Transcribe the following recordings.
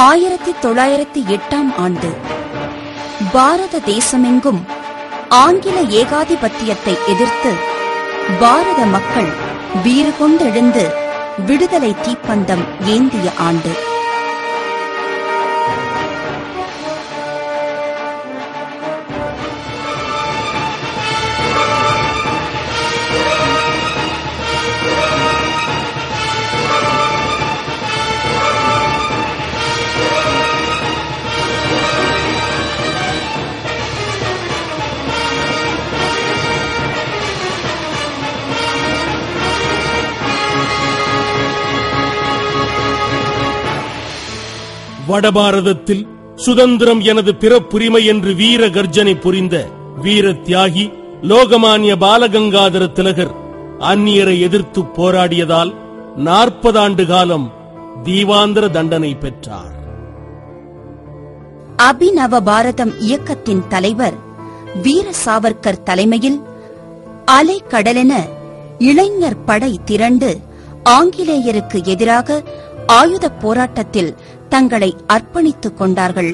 ஆயிரத்தி தொள்ளாயிரத்தி எட்டாம் ஆண்டு பாரத தேசமெங்கும் ஆங்கில ஏகாதிபத்தியத்தை எதிர்த்து பாரத மக்கள் வீறு கொண்டெழுந்து விடுதலை தீப்பந்தம் ஏந்திய ஆண்டு வடபாரதத்தில் சுதந்திரம் எனது பிறப்புரிமை என்று வீர கர்ஜனை புரிந்த வீர தியாகி லோகமானிய பாலகங்காதர திலகர் அந்நியரை எதிர்த்து போராடியதால் நாற்பது ஆண்டு காலம் தீவாந்திர தண்டனை பெற்றார் அபிநவ பாரதம் இயக்கத்தின் தலைவர் வீர சாவர்கர் தலைமையில் அலை கடலென இளைஞர் படை திரண்டு ஆங்கிலேயருக்கு எதிராக ஆயுதப் போராட்டத்தில் தங்களை அர்ப்பணித்துக் கொண்டார்கள்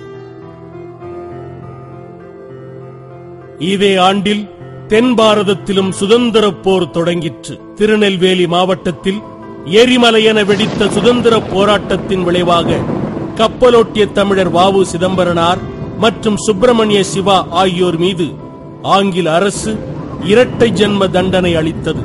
இதே ஆண்டில் தென் பாரதத்திலும் சுதந்திரப் போர் தொடங்கிற்று திருநெல்வேலி மாவட்டத்தில் எரிமலை என வெடித்த சுதந்திரப் போராட்டத்தின் விளைவாக கப்பலோட்டிய தமிழர் வாவு சிதம்பரனார் மற்றும் சுப்பிரமணிய சிவா ஆகியோர் மீது ஆங்கில அரசு இரட்டை ஜென்ம தண்டனை அளித்தது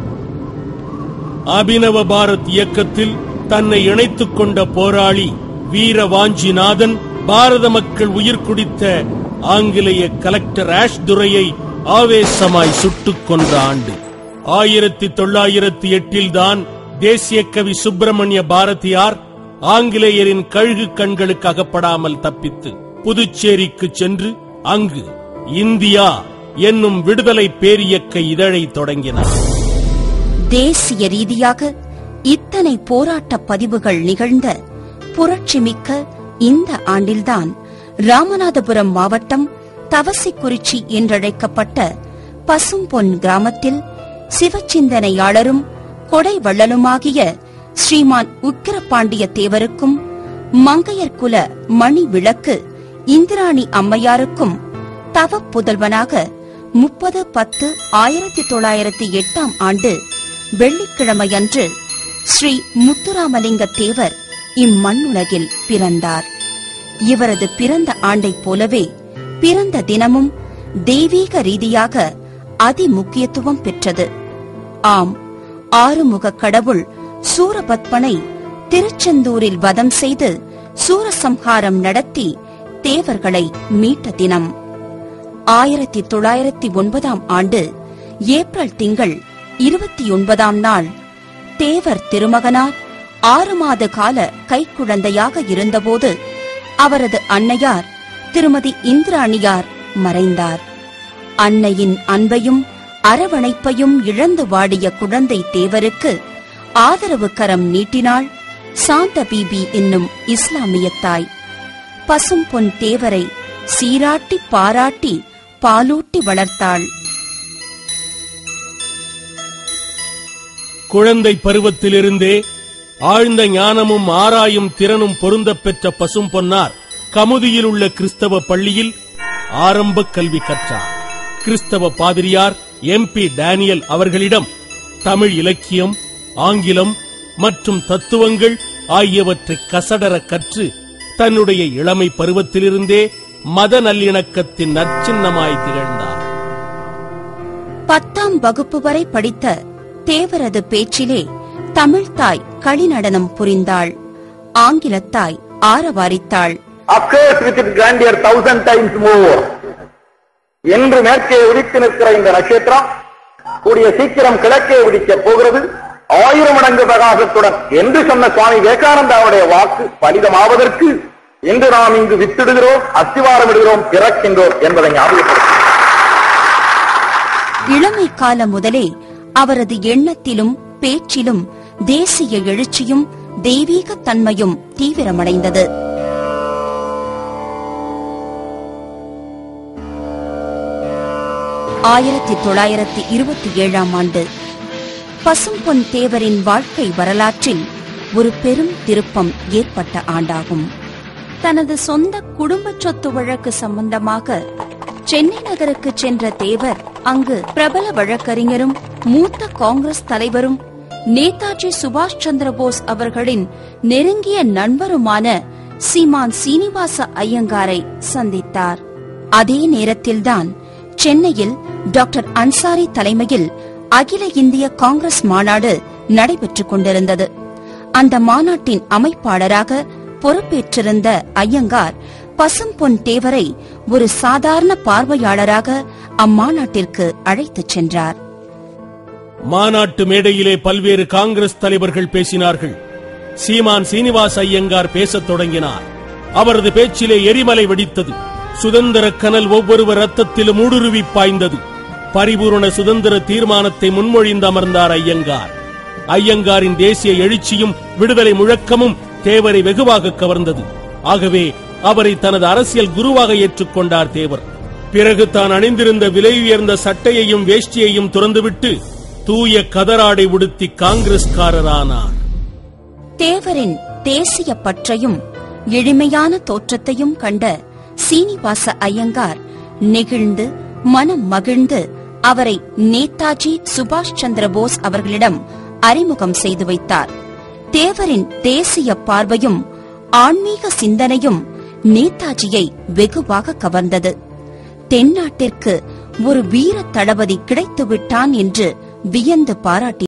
அபினவ பாரத் இயக்கத்தில் தன்னை இணைத்துக் கொண்ட போராளி வீர வாஞ்சிநாதன் பாரத மக்கள் உயிர் குடித்த ஆங்கிலேய கலெக்டர் ஆஷ் துரையை ஆவேசமாய் சுட்டுக் கொன்ற ஆண்டு ஆயிரத்தி தொள்ளாயிரத்தி எட்டில் தான் தேசிய கவி சுப்பிரமணிய பாரதியார் ஆங்கிலேயரின் கழுகு கண்களுக்கு அகப்படாமல் தப்பித்து புதுச்சேரிக்கு சென்று அங்கு இந்தியா என்னும் விடுதலை பேரியக்க இதழை தொடங்கினார் தேசிய ரீதியாக இத்தனை போராட்ட பதிவுகள் நிகழ்ந்த புரட்சிமிக்க இந்த ஆண்டில்தான் ராமநாதபுரம் மாவட்டம் தவசிக்குறிச்சி என்றழைக்கப்பட்ட பசும்பொன் கிராமத்தில் சிவச்சிந்தனையாளரும் கொடை வள்ளலுமாகிய ஸ்ரீமான் உக்கிரபாண்டிய தேவருக்கும் மங்கையர் குல மணி விளக்கு இந்திராணி அம்மையாருக்கும் தவ புதல்வனாக முப்பது பத்து ஆயிரத்தி தொள்ளாயிரத்தி எட்டாம் ஆண்டு வெள்ளிக்கிழமையன்று ஸ்ரீ முத்துராமலிங்க தேவர் இம்மண்ணுலகில் பிறந்தார் இவரது பிறந்த ஆண்டைப் போலவே பிறந்த தினமும் தெய்வீக ரீதியாக அதிமுக்கியத்துவம் பெற்றது ஆம் ஆறுமுக கடவுள் சூரபத்மனை திருச்செந்தூரில் வதம் செய்து சூரசம்ஹாரம் நடத்தி தேவர்களை மீட்ட தினம் ஆயிரத்தி தொள்ளாயிரத்தி ஒன்பதாம் ஆண்டு ஏப்ரல் திங்கள் இருபத்தி ஒன்பதாம் நாள் தேவர் திருமகனார் ஆறு மாத கால கைக்குழந்தையாக இருந்தபோது அவரது அன்னையார் திருமதி இந்திராணியார் மறைந்தார் அன்னையின் அன்பையும் அரவணைப்பையும் இழந்து வாடிய குழந்தை தேவருக்கு ஆதரவு கரம் நீட்டினாள் சாந்த பீபி என்னும் இஸ்லாமிய தாய் பசும் பொன் தேவரை சீராட்டி பாராட்டி பாலூட்டி வளர்த்தாள் குழந்தை பருவத்திலிருந்தே ஆழ்ந்த ஞானமும் ஆராயும் திறனும் பொருந்தப் பெற்ற பசும் பொன்னார் கமுதியில் உள்ள கிறிஸ்தவ பள்ளியில் ஆரம்ப கல்வி கற்றார் கிறிஸ்தவ பாதிரியார் எம் பி டேனியல் அவர்களிடம் தமிழ் இலக்கியம் ஆங்கிலம் மற்றும் தத்துவங்கள் ஆகியவற்றை கசடர கற்று தன்னுடைய இளமை பருவத்திலிருந்தே மத நல்லிணக்கத்தின் நற்சின்னமாய் திகழ்ந்தார் பத்தாம் வகுப்பு வரை படித்த தேவரது பேச்சிலே தமிழ்த்தாய் களிநடனம் புரிந்தாள் ஆங்கிலத்தாய் ஆரவாரித்தாள் Of course, with its grandeur thousand times more. என்று மேற்கே உதித்து நிற்கிற இந்த நட்சத்திரம் கூடிய சீக்கிரம் கிழக்கே உதிக்க போகிறது ஆயிரம் மடங்கு பிரகாசத்துடன் என்று சொன்ன சுவாமி விவேகானந்தாவுடைய வாக்கு பலிதமாவதற்கு இன்று நாம் இங்கு வித்திடுகிறோம் அஸ்திவாரமிடுகிறோம் பிறக்கின்றோம் என்பதை ஞாபகப்படுத்தும் இளமை கால முதலே அவரது எண்ணத்திலும் பேச்சிலும் தேசிய எழுச்சியும் தெய்வீக தன்மையும் தீவிரமடைந்தது ஆயிரத்தி தொள்ளாயிரத்தி இருபத்தி ஏழாம் ஆண்டு பசும்பொன் தேவரின் வாழ்க்கை வரலாற்றில் ஒரு பெரும் திருப்பம் ஏற்பட்ட ஆண்டாகும் தனது சொந்த குடும்ப சொத்து வழக்கு சம்பந்தமாக சென்னை நகருக்கு சென்ற தேவர் அங்கு பிரபல வழக்கறிஞரும் மூத்த காங்கிரஸ் தலைவரும் நேதாஜி சுபாஷ் சந்திர போஸ் அவர்களின் நெருங்கிய நண்பருமான சீமான் சீனிவாச ஐயங்காரை சந்தித்தார் அதே நேரத்தில்தான் சென்னையில் டாக்டர் அன்சாரி தலைமையில் அகில இந்திய காங்கிரஸ் மாநாடு நடைபெற்றுக் கொண்டிருந்தது அந்த மாநாட்டின் அமைப்பாளராக பொறுப்பேற்றிருந்த ஐயங்கார் பசும்பொன் தேவரை ஒரு சாதாரண பார்வையாளராக அம்மாநாட்டிற்கு அழைத்துச் சென்றார் மாநாட்டு மேடையிலே பல்வேறு காங்கிரஸ் தலைவர்கள் பேசினார்கள் சீமான் சீனிவாஸ் ஐயங்கார் பேசத் தொடங்கினார் அவரது பேச்சிலே எரிமலை வெடித்தது சுதந்திர கனல் ஒவ்வொருவர் ரத்தத்திலும் ஊடுருவி பாய்ந்தது பரிபூரண சுதந்திர தீர்மானத்தை முன்மொழிந்து அமர்ந்தார் ஐயங்கார் ஐயங்காரின் தேசிய எழுச்சியும் விடுதலை முழக்கமும் தேவரை வெகுவாக கவர்ந்தது ஆகவே அவரை தனது அரசியல் குருவாக ஏற்றுக்கொண்டார் தேவர் பிறகு தான் அணிந்திருந்த விலை உயர்ந்த சட்டையையும் வேஷ்டியையும் துறந்துவிட்டு தூய கதராடை உடுத்தி காங்கிரஸ்காரரானார் தேவரின் தேசிய பற்றையும் எளிமையான தோற்றத்தையும் கண்ட சீனிவாச ஐயங்கார் நெகிழ்ந்து மனம் மகிழ்ந்து அவரை நேதாஜி சுபாஷ் சந்திர போஸ் அவர்களிடம் அறிமுகம் செய்து வைத்தார் தேவரின் தேசிய பார்வையும் ஆன்மீக சிந்தனையும் நேதாஜியை வெகுவாக கவர்ந்தது தென்னாட்டிற்கு ஒரு வீர தளபதி கிடைத்துவிட்டான் என்று வியந்து பாராட்டி